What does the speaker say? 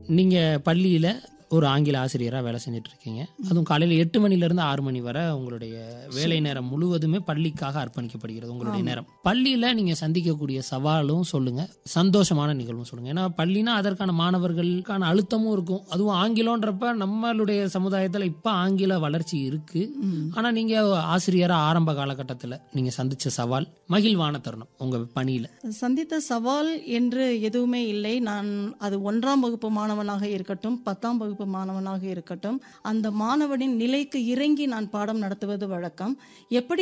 நீங்க பள்ளியில ஒரு ஆங்கில ஆசிரியரா வேலை செஞ்சுட்டு இருக்கீங்க அதுவும் காலையில எட்டு மணில இருந்து ஆறு மணி வரை உங்களுடைய வேலை நேரம் முழுவதுமே பள்ளிக்காக அர்ப்பணிக்கப்படுகிறது உங்களுடைய நேரம் பள்ளியில நீங்க சந்திக்கக்கூடிய சவாலும் சொல்லுங்க சந்தோஷமான நிகழ்வும் சொல்லுங்க ஏன்னா பள்ளினா அதற்கான மாணவர்களுக்கான அழுத்தமும் இருக்கும் அதுவும் ஆங்கிலம்ன்றப்ப நம்மளுடைய சமுதாயத்துல இப்ப ஆங்கில வளர்ச்சி இருக்கு ஆனா நீங்க ஆசிரியரா ஆரம்ப காலகட்டத்துல நீங்க சந்திச்ச சவால் மகிழ்வான தருணம் உங்க பணியில சந்தித்த சவால் என்று எதுவுமே இல்லை நான் அது ஒன்றாம் வகுப்பு மாணவனாக இருக்கட்டும் பத்தாம் வகுப்பு மாணவனாக இருக்கட்டும் அந்த மாணவனின் நிலைக்கு இறங்கி நான் பாடம் நடத்துவது வழக்கம் எப்படி